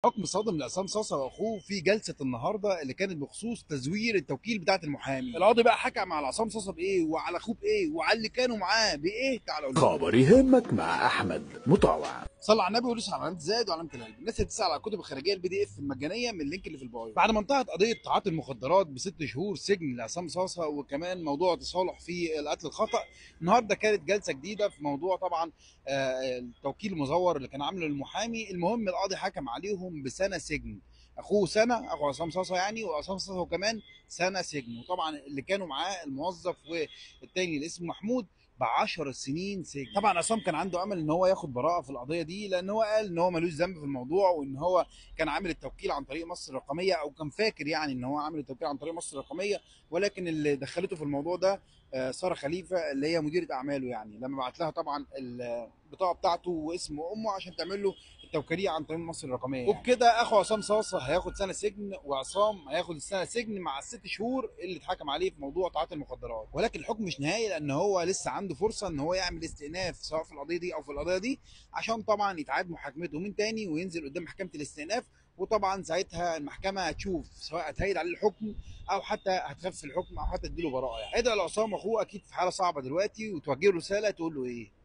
حكم صادم لعصام صاصا واخوه في جلسه النهارده اللي كانت بخصوص تزوير التوكيل بتاعه المحامي القاضي بقى حكم على عصام صاصا بايه وعلى اخوه بايه وعلى اللي كانوا معاه بايه تعالوا نقول. خبر يهمك مع احمد مطاوع صلى على النبي ودوس على علامه زائد وعلامه القلب الناس اللي بتسال على الكتب الخارجيه البي دي اف المجانيه من اللينك اللي في البايو بعد ما انتهت قضيه تعاطي المخدرات بست شهور سجن لعصام صاصا وكمان موضوع تصالح في القتل الخطا النهارده كانت جلسه جديده في موضوع طبعا آه، التوكيل المزور اللي كان عامله المحامي المهم القاضي حكم عليهم بسنه سجن اخوه سنه اخو عصام صاصا يعني وعصام صاصا كمان سنه سجن وطبعا اللي كانوا معاه الموظف والتاني اللي اسمه محمود ب 10 سنين سجن طبعا عصام كان عنده امل ان هو ياخد براءه في القضيه دي لان هو قال ان هو ملوش ذنب في الموضوع وان هو كان عامل التوكيل عن طريق مصر الرقميه او كان فاكر يعني ان هو عامل التوكيل عن طريق مصر الرقميه ولكن اللي دخلته في الموضوع ده آه، ساره خليفه اللي هي مديره اعماله يعني لما بعت لها طبعا البطاقه بتاعته واسم امه عشان تعمل له التوكيليه عن طريق مصر الرقميه يعني. وبكده اخو عصام صاصه هياخد سنه سجن وعصام هياخد السنه سجن مع الست شهور اللي اتحكم عليه في موضوع تعاطي المخدرات ولكن الحكم مش نهائي لان هو لسه عنده فرصه ان هو يعمل استئناف سواء في القضيه دي او في القضيه دي عشان طبعا يتعاد محاكمته من تاني وينزل قدام محكمه الاستئناف وطبعا ساعتها المحكمه هتشوف سواء هتهيد عليه الحكم او حتى هتخفف الحكم او حتى تديله براءه يعني ادعي لعصام اخوه اكيد في حاله صعبه دلوقتي وتوجه له رساله تقول له ايه